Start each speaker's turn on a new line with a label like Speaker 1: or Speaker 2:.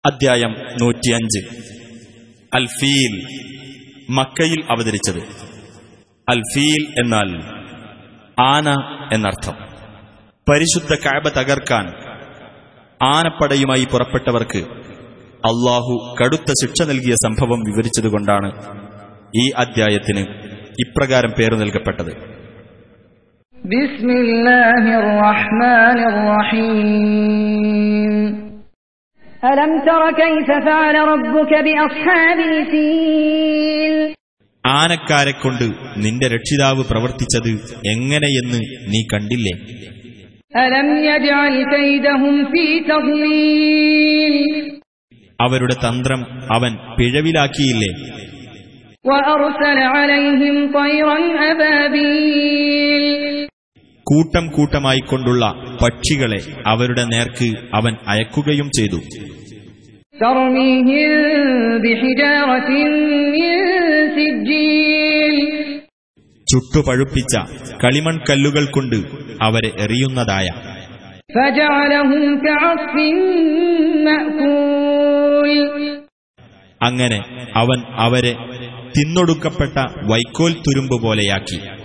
Speaker 1: അദ്ധ്യായം നൂറ്റിയഞ്ച് അൽ ഫീൽ മക്കയിൽ അവതരിച്ചത് അൽ ഫീൽ എന്നാൽ ആന എന്നർത്ഥം പരിശുദ്ധ കാബ തകർക്കാൻ ആനപ്പടയുമായി പുറപ്പെട്ടവർക്ക് അള്ളാഹു കടുത്ത ശിക്ഷ നൽകിയ സംഭവം വിവരിച്ചതുകൊണ്ടാണ് ഈ അദ്ധ്യായത്തിന് ഇപ്രകാരം പേര് നൽകപ്പെട്ടത്
Speaker 2: بسم الله الرحمن الرحيم ألم تر كيف فعل ربك بأصحاب الفيل
Speaker 1: ആനക്കാരെ കൊണ്ട് നിന്റെ രക്ഷിതാവ് പ്രവർത്തിച്ചത് എങ്ങനെയെന്ന് നീ കണ്ടില്ലേ
Speaker 2: ألم يجعل كيدهم في تضليل
Speaker 1: അവരുടെ തന്ത്രം അവൻ പിഴവിലാക്കിയില്ലേ
Speaker 2: وأرسل عليهم طيرا أبابيل
Speaker 1: കൂട്ടം കൂട്ടമായിക്കൊണ്ടുള്ള പക്ഷികളെ അവരുടെ നേർക്ക് അവൻ അയക്കുകയും ചെയ്തു
Speaker 2: ترميهم بحجارة من سجيل
Speaker 1: ചുട്ടുപഴുപ്പിച്ച കളിമൺ കല്ലുകൾ കൊണ്ട് അവരെ എറിയുന്നതായ
Speaker 2: فجعلهم كعصف مأكول
Speaker 1: അങ്ങനെ അവൻ അവരെ തിന്നൊടുക്കപ്പെട്ട വൈക്കോൽ തുരുമ്പ് പോലെയാക്കി